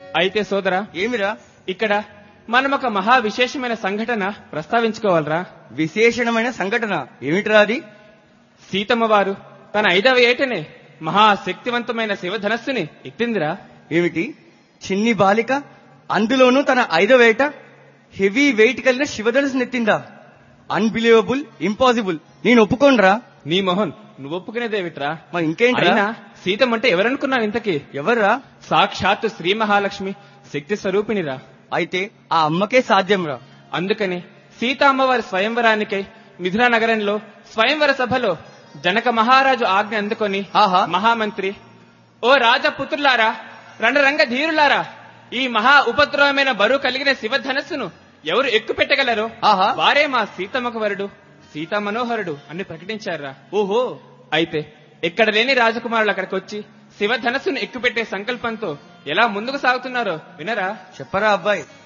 అయితే సోదరా ఏమిరా ఇక్కడ మనం ఒక మహా విశేషమైన సంఘటన ప్రస్తావించుకోవాలరా విశేషణమైన సంఘటన ఏమిటిరా అది సీతమ్మ వారు తన ఐదవ ఏటనే మహాశక్తివంతమైన శివధనస్సుని ఎత్తిందిరా ఏమిటి చిన్ని బాలిక అందులోనూ తన ఐదవ ఏట హెవీ వెయిట్ కలిగిన శివధనుసు నెత్తిందా అన్బిలీవబుల్ ఇంపాసిబుల్ నేను ఒప్పుకోనరా నీ మొహన్ నువ్వు ఒప్పుకునేదేమిట్రా మరి ఇంకేంట్రా అయినా సీతమ్మ అంటే ఎవరనుకున్నావు ఇంతకీ ఎవర్రా సాక్షాత్తు శ్రీ మహాలక్ష్మి శక్తి స్వరూపిణిరా అయితే ఆ అమ్మకే సాధ్యంరా అందుకని సీతా అమ్మవారి స్వయంవరానికై మిథునా నగరంలో స్వయంవర సభలో జనక మహారాజు ఆజ్ఞ అందుకొని ఆహా. మహామంత్రి ఓ రాజపుత్రులారా రణరంగ ధీరులారా ఈ మహా ఉపద్రవమైన బరువు కలిగిన శివధనస్సును ఎవరు ఎక్కు పెట్టగలరో ఆహా. వారే మా సీతమ్మకు వరుడు సీతా మనోహరుడు అని ప్రకటించారా ఓహో అయితే ఎక్కడ లేని రాజకుమారులు అక్కడికి వచ్చి శివధనస్సును ఎక్కుపెట్టే సంకల్పంతో ఎలా ముందుకు సాగుతున్నారో వినరా చెప్పరా అబ్బాయి